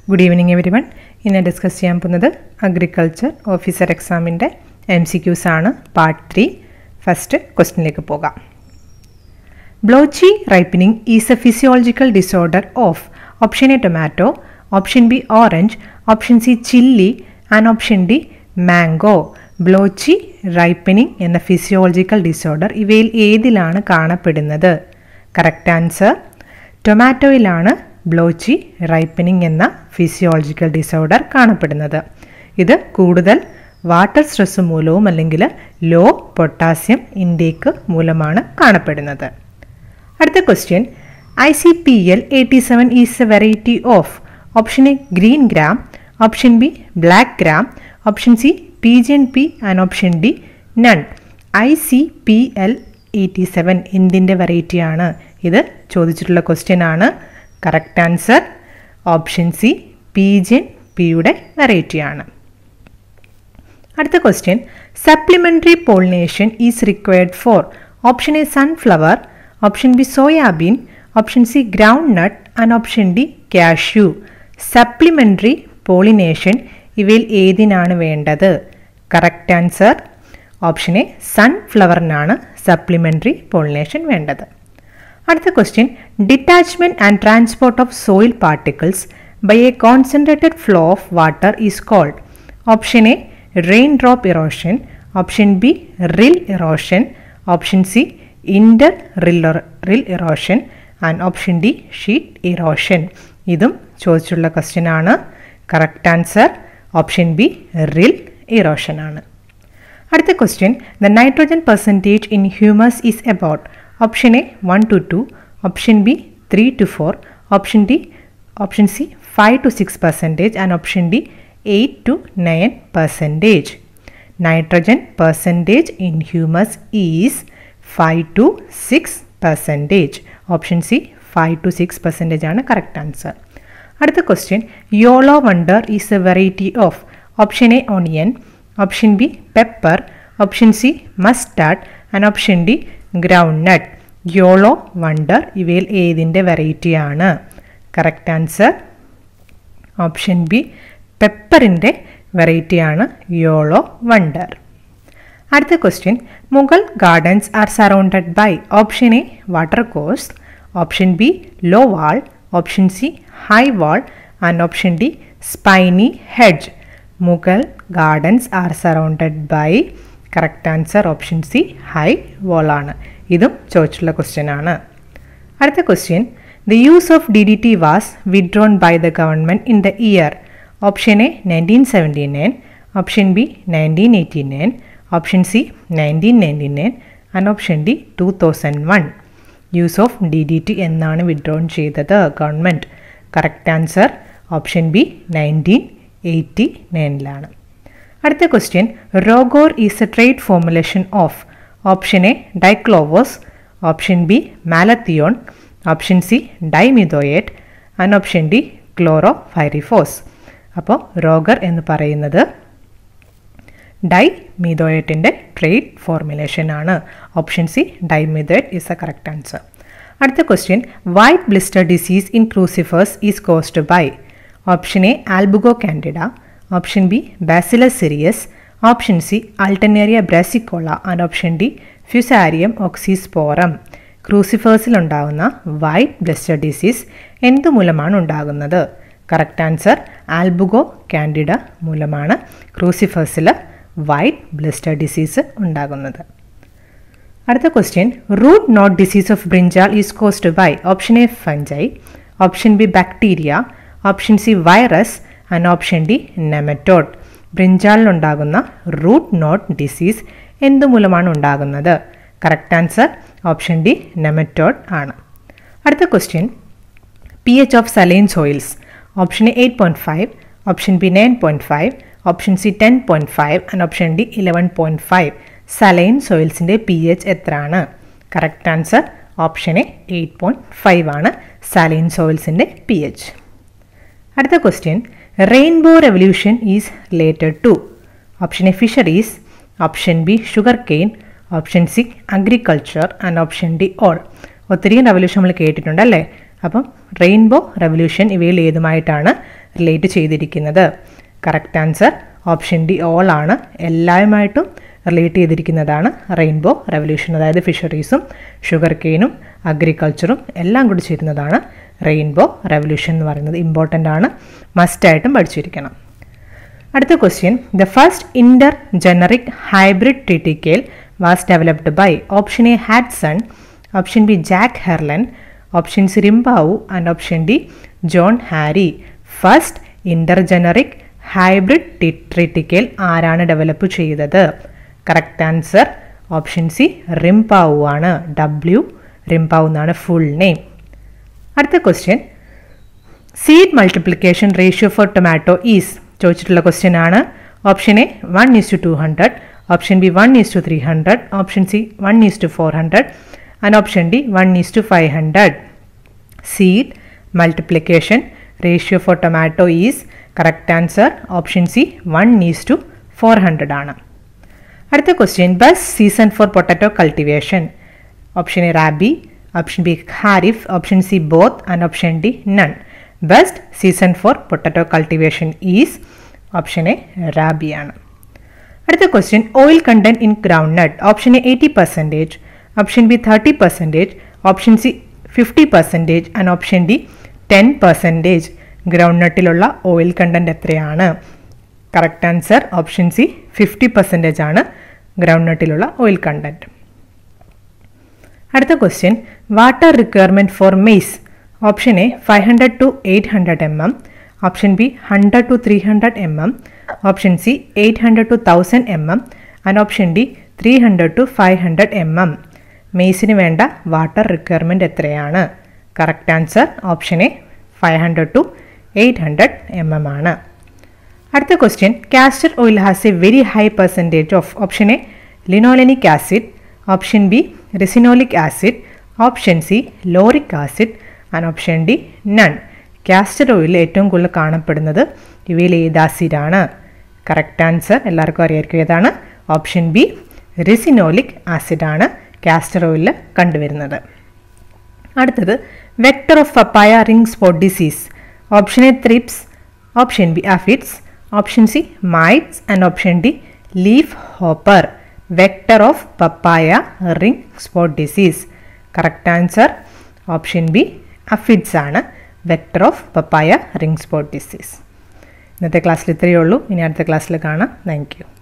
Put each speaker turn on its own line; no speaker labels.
good evening everyone ഇന്ന് discuss ചെയ്യാൻ പോകുന്നത് അഗ്രികൾച്ചർ ഓഫീസർ എക്സാമിൻ്റെ എം സി ക്യൂസ് ആണ് പാർട്ട് ത്രീ ഫസ്റ്റ് ക്വസ്റ്റിനിലേക്ക് പോകാം blotchy ripening is a physiological disorder of option A tomato option B orange option C chilli and option D mango blotchy ripening എന്ന physiological disorder ഇവയിൽ ഏതിലാണ് കാണപ്പെടുന്നത് correct answer ടൊമാറ്റോയിലാണ് blotchy ripening എന്ന physiological disorder കാണപ്പെടുന്നത് ഇത് കൂടുതൽ വാട്ടർ സ്ട്രെസ് മൂലവും അല്ലെങ്കിൽ ലോ പൊട്ടാസ്യം ഇൻടേക്ക് മൂലമാണ് കാണപ്പെടുന്നത് അടുത്ത question I C P L eighty seven is a variety of option A green gram option B black gram option C P G N P and option D none I C P L eighty seven എന്തിൻ്റെ വെറൈറ്റിയാണ് ഇത് ചോദിച്ചിട്ടുള്ള question ആണ് correct answer option C P G N പിയുടെ വെറൈറ്റിയാണ് അടുത്ത question supplementary pollination is required for option A sunflower option B soybean option C ground nut and option D cashew supplementary pollination ഇവയിൽ ഏതിനാണ് വേണ്ടത് കറക്റ്റ് ആൻസർ ഓപ്ഷൻ എ സൺഫ്ലവറിനാണ് supplementary pollination വേണ്ടത് അടുത്ത question detachment and transport of soil particles by a concentrated flow of water is called option A rain drop erosion option B rill erosion option C inter rill rill erosion and option D sheet erosion ഇതും ചോദിച്ചുള്ള question ആണ് correct answer option B rill erosion ആണ് അടുത്ത question the nitrogen percentage in humus is about option A one to two option B three to four option D option C five to six percentage and option D eight to nine percentage nitrogen percentage in humus is five to six percentage option C five to six percentage ആണ് correct answer അടുത്ത question Yolo Wonder is a variety of option A onion option B pepper option C mustard and option D ground nut YOLO wonder ഇവയിൽ ഏതിൻ്റെ വെറൈറ്റിയാണ് correct answer option B പെപ്പറിൻ്റെ വെറൈറ്റിയാണ് Yolo Wonder അടുത്ത question Mughal gardens are surrounded by option A water course option B low wall option C high wall and option D spiny hedge Mughal gardens are surrounded by correct answer option C high wall ആണ് ഇതും ചോദിച്ചിട്ടുള്ള question ആണ് അടുത്ത question the use of D D T was withdrawn by the government in the year option A nineteen seventy nine option B nineteen eighty nine option C nineteen ninety nine and option D two thousand one use of D D T എന്നാണ് withdrawn ചെയ്തത് government correct answer option B nineteen eighty നയനിലാണ് അടുത്ത question Rogor is a trade formulation of option A dichlorvos option B malathion option C dimethoate and option D chlorpyrifos അപ്പോൾ Rogor എന്ന് പറയുന്നത് ഡൈ മീതോയേറ്റിൻ്റെ trade formulation ആണ് option C dimethoate is A correct answer അടുത്ത question white blister disease in crucifers is caused by option A Albugo candida option B Bacillus cereus option C Alternaria brassicicola and option D Fusarium oxysporum ക്രൂസിഫേഴ്സിൽ ഉണ്ടാകുന്ന white ബ്ലസ്റ്റർ disease എന്തു മൂലമാണ് ഉണ്ടാകുന്നത് correct answer ആൽബുഗോ Candida മൂലമാണ് ക്രൂസിഫേഴ്സിൽ white ബ്ലസ്റ്റർ disease ഉണ്ടാകുന്നത് അടുത്ത question root knot disease of brinjal is caused by option A fungi option B bacteria option C virus and option D nematode ബ്രിഞ്ചാളിലുണ്ടാകുന്ന root knot disease എന്തു മൂലമാണ് ഉണ്ടാകുന്നത് correct answer option D nematode ആണ് അടുത്ത question P H of saline soils option A eight point five option B nine point five option C ten point five and option D eleven point five saline സോയിൽസിൻ്റെ P H എത്രയാണ് correct answer option A eight point five ആണ് saline സോയിൽസിൻ്റെ P H അടുത്ത question rainbow revolution is related to option A fisheries option B sugar cane option C agriculture and option D all ഒത്തിരി revolution നമ്മൾ കേട്ടിട്ടുണ്ട് അല്ലേ അപ്പം rainbow revolution ഇവയിൽ ഏതുമായിട്ടാണ് റിലേറ്റ് ചെയ്തിരിക്കുന്നത് correct answer option D all ആണ് എല്ലാവരുമായിട്ടും റിലേറ്റ് ചെയ്തിരിക്കുന്നതാണ് റെയിൻബോ റെവല്യൂഷൻ അതായത് ഫിഷറീസും ഷുഗർ കെയിനും അഗ്രികൾച്ചറും എല്ലാം കൂടി ചേരുന്നതാണ് റെയിൻബോ റെവല്യൂഷൻ എന്ന് പറയുന്നത് ഇമ്പോർട്ടൻ്റ് ആണ് മസ്റ്റായിട്ടും പഠിച്ചിരിക്കണം അടുത്ത question the first intergeneric hybrid triticale was developed by option A Hudson option B Jack Harlan option C Rimpau and option D John Harry first intergeneric hybrid triticale ആരാണ് develop ചെയ്തത് correct answer option C Rimpau ആണ് W Rimpau എന്നാണ് full name അടുത്ത question seed multiplication ratio for tomato is ചോദിച്ചിട്ടുള്ള question ആണ് option A one is to two hundred option B one is to three hundred option C one is to four hundred and option D one is to five hundred seed multiplication ratio for tomato is correct answer option C one is to four hundred ആണ് അടുത്ത question best season for potato cultivation option A rabi option B kharif option C both and option D none best season for potato cultivation is option A rabi ആണ് അടുത്ത question oil content in ground nut option A eighty percentage option B thirty percentage option C fifty percentage and option D ten percentage ground നട്ടിലുള്ള oil content എത്രയാണ് correct answer option C fifty percentage ആണ് ground നട്ടിലുള്ള oil content അടുത്ത question water requirement for maize option A five hundred to eight hundred M M option B hundred to three hundred M M option C eight hundred to thousand M M and option D three hundred to five hundred M M മെയ്സിന് വേണ്ട water requirement എത്രയാണ് correct answer option A five hundred to eight hundred M M ആണ് അടുത്ത question castor oil has a very high percentage of option A linolenic acid option B ricinoleic acid option C lauric acid and option D none castor oil ഏറ്റവും കൂടുതൽ കാണപ്പെടുന്നത് ഇവയിൽ ഏത് ആസിഡാണ് correct answer എല്ലാവർക്കും അറിയായിരിക്കും ഏതാണ് ഓപ്ഷൻ ബി റിസിനോളിക് ആസിഡാണ് castor ഓയിലിൽ കണ്ടുവരുന്നത് അടുത്തത് vector of papaya ring spot disease option A thrips option B aphids option C mites and option D leaf hopper vector of papaya ring spot disease correct answer option B aphids ആണ് vector of papaya ring spot disease ഇന്നത്തെ ക്ലാസ്സിൽ ഇത്രയേ ഉള്ളൂ ഇനി അടുത്ത ക്ലാസ്സിൽ കാണാം thank you